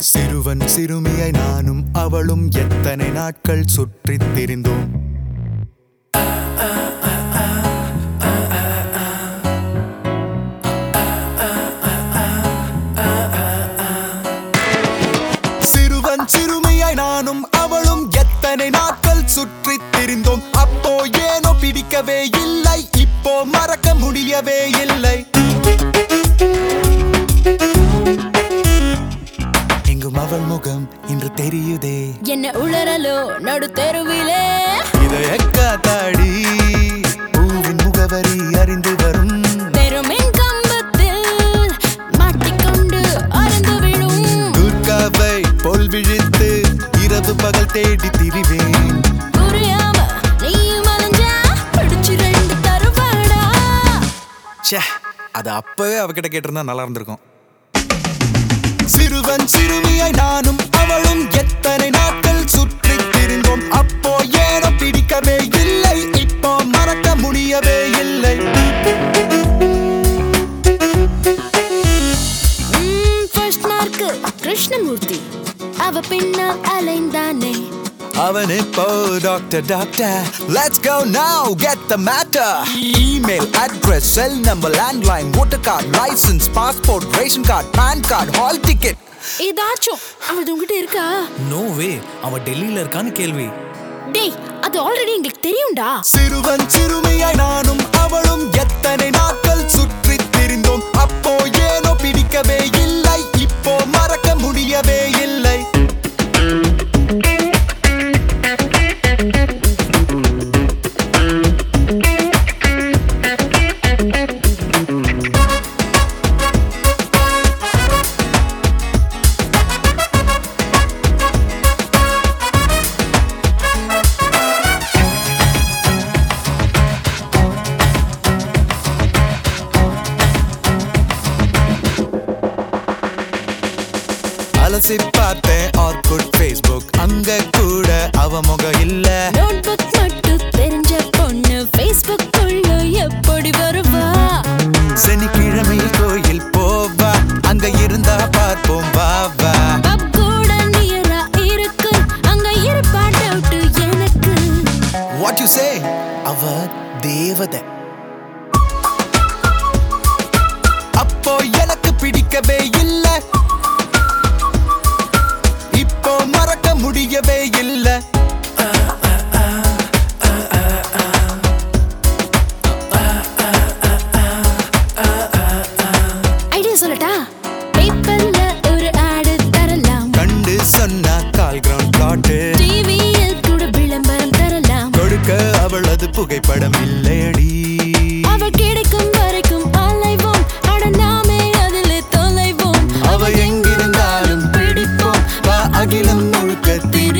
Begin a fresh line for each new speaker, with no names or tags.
சிறுவன் சிறுமியை நானும் அவளும் எத்தனை நாட்கள் சுற்றித் திரிந்தோம் சிறுவன் சிறுமியாய் நானும் அவளும் எத்தனை நாட்கள் சுற்றித் திரிந்தோம் அப்போ ஏனோ பிடிக்கவே இல்லை இப்போ மறக்க முடியவே இல்லை எங்கும் அவள் முகம் இன்று தெரியுதே
என்ன உளறலோ நடு தெருவிலே
இதை எக்காத்தாடி பூவின் முகவரி அறிந்து வரும்
தெருமின் கம்பத்தில் மாட்டிக்கொண்டு அறந்து விழும்
துர்காவை போல் விழித்து இரவு பகல் தேடி திரிவேன்
புரியாம நீயும் அலைஞ்சா பிடிச்சு ரெண்டு தருவாடா
ச்சே அது அப்பவே அவகிட்ட கேட்டிருந்தா நல்லா இருந்திருக்கும் சிறுவன் சிறுமியாய் நானும் அவளும் எத்தனை நாட்கள் சுற்றி திரிந்தோம் அப்போ ஏனோ பிடிக்கவே இல்லை இப்போ மறக்க முடியவே இல்லை
ஃபர்ஸ்ட் மார்க் கிருஷ்ணமூர்த்தி அவ பின்னால் அலைந்தானே
அவன் இப்போ doctor doctor let's go now get the matter email address cell number landline voter card licence passport ration card PAN card hall ticket
ஏதாச்சும் அவள் உங்ககிட்ட இருக்கா
நோ வே அவ டெல்லியில இருக்கான்னு கேள்வி
டேய் அது ஆல்ரெடி எங்களுக்கு தெரியும்டா
சிறுவன் சிறுமியாய் நானும் அவளும் எத்தனை நாட்கள் சுற்றி திரிந்தோம் அப்போ ஏனோ பிடிக்கவே இல்லை இப்போ மறக்க முடியவே இல்லை அலசி பார்த்தேன் ஆர்குட் ஃபேஸ்புக் அங்க கூட அவ முகம் இல்ல
நோட்புக் மட்டும் தெரிஞ்ச பொண்ணு ஃபேஸ்புக் குள்ள எப்படி வருவா
சனிக்கிழமை கோயில் போவா அங்க இருந்தா பார்ப்போம் வா வா
பப் கூட நியரா இருக்கு அங்க இருப்பா டவுட் எனக்கு
வாட் யூ சே அவ தேவதை அப்போ எனக்கு பிடிக்கவே இல்ல இப்போ மறக்க முடியவே இல்ல
ஐடியா சொல்லட்டா பேப்பர்ல ஒரு ஆடு தரலாம்
கண்டு சொன்னா கால் கிரவுண்ட் பிளாட்டு
டிவியில் கூட விளம்பரம் தரலாம்
கொடுக்க அவளது புகைப்படம் இல்லையடி
அவ கிடைக்கும் வரைக்கும் அலைவோம் அட நாமே அதில் தொலைவோம்
அவ எங்கிருந்தாலும் பிடிப்போம் வா அகிலம் முழுக்க தீ